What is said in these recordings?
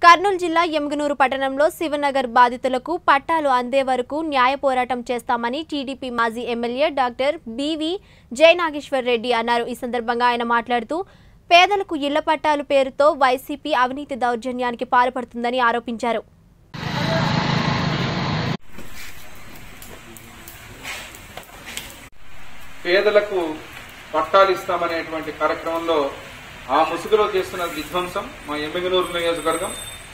కర్నూలు జిల్లా ఎమ్గనూరు పట్టణంలో శివనగర్ బాధితులకు పట్టాలు అందే వరకు న్యాయ పోరాటం చేస్తామని టీడీపీ మాజీ MLA doctor B V Jayanageswar Reddy అన్నారు ఈ సందర్భంగా ఆయన మాట్లాడుతూ పేదలకు ఇళ్ల పట్టాలు పేరుతో వైసీపీ అవినీతి దౌర్జన్యానికి పాల్పడుతుందని ఆరోపించారు పేదలకు పట్టాలు ఇస్తామనేటువంటి కార్యక్రమంలో ఆ ముసుగులో చేస్తున్న విధ్వంసం మా ఎమ్మెగనూరు నియోజకవర్గం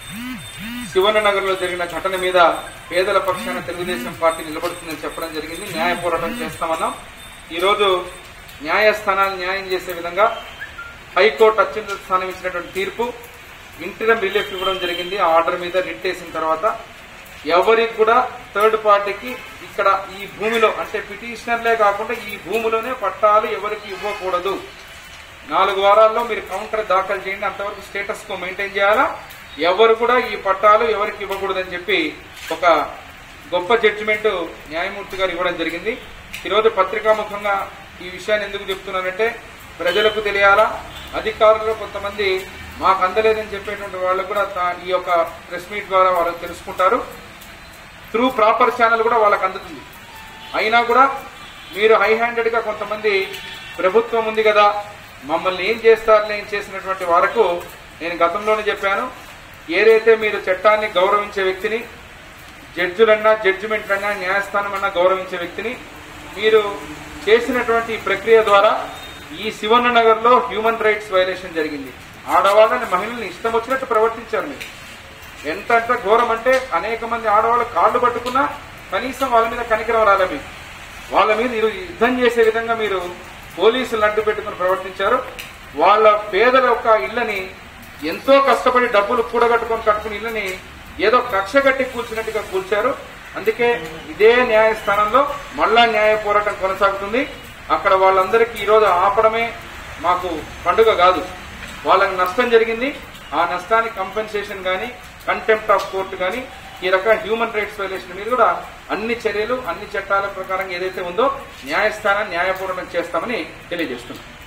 శివన్న నగర్లో జరిగిన ఘటన మీద పేదల పక్షాన తెలుగుదేశం పార్టీ నిలబడుతుందని చెప్పడం జరిగింది న్యాయ పోరాటం చేస్తామన్నాం ఈరోజు న్యాయస్థానాలు న్యాయం చేసే విధంగా హైకోర్టు అత్యున్నత స్థానం ఇచ్చినటువంటి తీర్పు ఇంటిరం రిలీఫ్ ఇవ్వడం జరిగింది ఆ ఆర్డర్ మీద రిట్ వేసిన తర్వాత ఎవరికి కూడా థర్డ్ పార్టీకి ఇక్కడ ఈ భూమిలో అంటే పిటిషనర్లే కాకుండా ఈ భూమిలోనే పట్టాలు ఎవరికి ఇవ్వకూడదు నాలుగు వారాల్లో మీరు కౌంటర్ దాఖలు చేయండి అంతవరకు స్టేటస్ కో మెయింటైన్ చేయాలా ఎవరు కూడా ఈ పట్టాలు ఎవరికి ఇవ్వకూడదని చెప్పి ఒక గొప్ప జడ్జిమెంట్ న్యాయమూర్తి గారు ఇవ్వడం జరిగింది ఈరోజు పత్రికాముఖంగా ఈ విషయాన్ని ఎందుకు చెప్తున్నానంటే ప్రజలకు తెలియాలా అధికారులు కొంతమంది మాకు అందలేదని చెప్పేటువంటి వాళ్ళు కూడా తా- ఈ యొక్క ప్రెస్ మీట్ ద్వారా వాళ్ళు తెలుసుకుంటారు త్రూ ప్రాపర్ ఛానల్ కూడా వాళ్ళకి అందుతుంది అయినా కూడా మీరు హై హ్యాండెడ్ గా కొంతమంది ప్రభుత్వం ఉంది కదా మమ్మల్ని ఏం చేస్తారని ఏం చేసినటువంటి వరకు నేను గతంలోనే చెప్పాను ఏదైతే మీరు చట్టాన్ని గౌరవించే వ్యక్తిని జడ్జులన్నా జడ్జిమెంట్లన్నా న్యాయస్థానం అన్నా గౌరవించే వ్యక్తిని మీరు చేసినటువంటి ఈ ప్రక్రియ ద్వారా ఈ శివన్న నగర్ లో హ్యూమన్ రైట్స్ వైలేషన్ జరిగింది ఆడవాళ్ళని మహిళల్ని ఇష్టం వచ్చినట్టు ప్రవర్తించారు మీరు ఎంత అంటే ఘోరం అంటే అనేక మంది ఆడవాళ్ళు కాళ్ళు పట్టుకున్నా కనీసం వాళ్ళ మీద కనికరం రాలే మీకు వాళ్ళ మీద మీరు యుద్ధం చేసే విధంగా మీరు పోలీసులు అడ్డు పెట్టుకుని ప్రవర్తించారు వాళ్ళ పేదల యొక్క ఇళ్ళని ఎంతో కష్టపడి డబ్బులు కూడగట్టుకొని కట్టుకుని ఇళ్ళని ఏదో కక్ష కట్టి కూల్చినట్టుగా కూల్చారు అందుకే ఇదే న్యాయస్థానంలో మళ్ళా న్యాయ పోరాటం కొనసాగుతుంది అక్కడ వాళ్ళందరికీ ఈరోజు ఆపడమే మాకు పండుగ కాదు వాళ్ళకి నష్టం జరిగింది ఆ నష్టానికి కంపెన్సేషన్ కానీ కంటెంప్ట్ ఆఫ్ కోర్టు కానీ ఈ రకమైన హ్యూమన్ రైట్స్ వైలేషన్ మీద కూడా అన్ని చర్యలు అన్ని చట్టాల ప్రకారం ఏదైతే ఉందో న్యాయస్థానం న్యాయపూర్వకం చేస్తామని తెలియజేస్తున్నాం